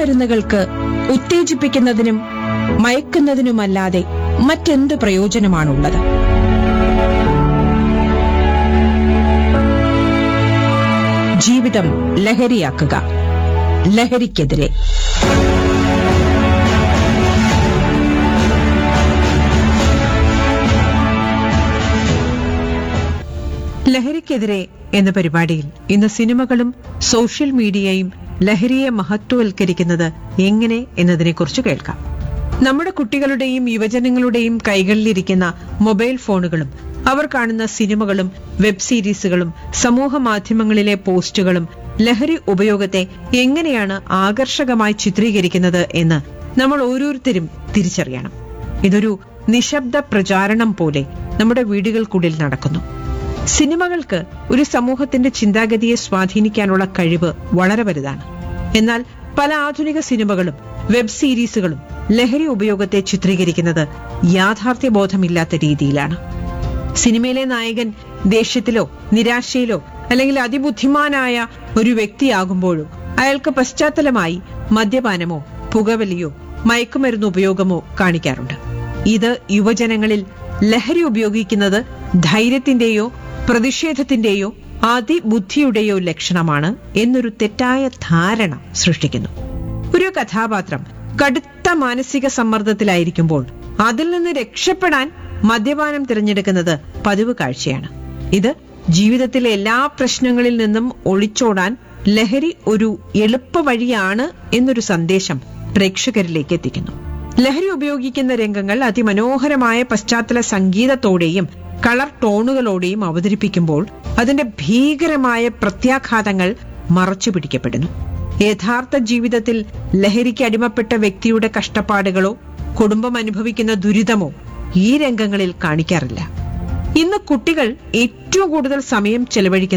മയക്കുമരുന്നുകൾക്ക് ഉത്തേജിപ്പിക്കുന്നതിനും മയക്കുന്നതിനുമല്ലാതെ മറ്റെന്ത് പ്രയോജനമാണുള്ളത് ജീവിതം ലഹരിയാക്കുക ലഹരിക്കെതിരെ ലഹരിക്കെതിരെ എന്ന പരിപാടിയിൽ ഇന്ന് സിനിമകളും സോഷ്യൽ മീഡിയയും ലഹരിയെ മഹത്വവൽക്കരിക്കുന്നത് എങ്ങനെ എന്നതിനെക്കുറിച്ച് കേൾക്കാം നമ്മുടെ കുട്ടികളുടെയും യുവജനങ്ങളുടെയും കൈകളിലിരിക്കുന്ന മൊബൈൽ ഫോണുകളും അവർ കാണുന്ന സിനിമകളും വെബ് സീരീസുകളും സമൂഹ മാധ്യമങ്ങളിലെ പോസ്റ്റുകളും ലഹരി ഉപയോഗത്തെ എങ്ങനെയാണ് ആകർഷകമായി ചിത്രീകരിക്കുന്നത് എന്ന് നമ്മൾ ഓരോരുത്തരും തിരിച്ചറിയണം ഇതൊരു നിശബ്ദ പ്രചാരണം പോലെ നമ്മുടെ വീടുകൾക്കുള്ളിൽ നടക്കുന്നു സിനിമകൾക്ക് ഒരു സമൂഹത്തിന്റെ ചിന്താഗതിയെ സ്വാധീനിക്കാനുള്ള കഴിവ് വളരെ വലുതാണ് എന്നാൽ പല ആധുനിക സിനിമകളും വെബ് സീരീസുകളും ലഹരി ഉപയോഗത്തെ ചിത്രീകരിക്കുന്നത് യാഥാർത്ഥ്യബോധമില്ലാത്ത രീതിയിലാണ് സിനിമയിലെ നായകൻ ദേഷ്യത്തിലോ നിരാശയിലോ അല്ലെങ്കിൽ അതിബുദ്ധിമാനായ ഒരു വ്യക്തിയാകുമ്പോഴും അയാൾക്ക് പശ്ചാത്തലമായി മദ്യപാനമോ പുകവലിയോ മയക്കുമരുന്ന് ഉപയോഗമോ കാണിക്കാറുണ്ട് ഇത് യുവജനങ്ങളിൽ ലഹരി ഉപയോഗിക്കുന്നത് ധൈര്യത്തിന്റെയോ പ്രതിഷേധത്തിന്റെയോ അതിബുദ്ധിയുടെയോ ലക്ഷണമാണ് എന്നൊരു തെറ്റായ ധാരണ സൃഷ്ടിക്കുന്നു ഒരു കഥാപാത്രം കടുത്ത മാനസിക സമ്മർദ്ദത്തിലായിരിക്കുമ്പോൾ അതിൽ നിന്ന് രക്ഷപ്പെടാൻ മദ്യപാനം തിരഞ്ഞെടുക്കുന്നത് പതിവ് കാഴ്ചയാണ് ഇത് ജീവിതത്തിലെ എല്ലാ പ്രശ്നങ്ങളിൽ നിന്നും ഒളിച്ചോടാൻ ലഹരി ഒരു എളുപ്പ വഴിയാണ് എന്നൊരു സന്ദേശം പ്രേക്ഷകരിലേക്ക് എത്തിക്കുന്നു ലഹരി ഉപയോഗിക്കുന്ന രംഗങ്ങൾ അതിമനോഹരമായ പശ്ചാത്തല സംഗീതത്തോടെയും കളർ ടോണുകളോടെയും അവതരിപ്പിക്കുമ്പോൾ അതിന്റെ ഭീകരമായ പ്രത്യാഘാതങ്ങൾ മറച്ചു പിടിക്കപ്പെടുന്നു യഥാർത്ഥ ജീവിതത്തിൽ ലഹരിക്ക് അടിമപ്പെട്ട വ്യക്തിയുടെ കഷ്ടപ്പാടുകളോ കുടുംബം അനുഭവിക്കുന്ന ദുരിതമോ ഈ രംഗങ്ങളിൽ കാണിക്കാറില്ല ഇന്ന് കുട്ടികൾ ഏറ്റവും കൂടുതൽ സമയം ചെലവഴിക്കുന്ന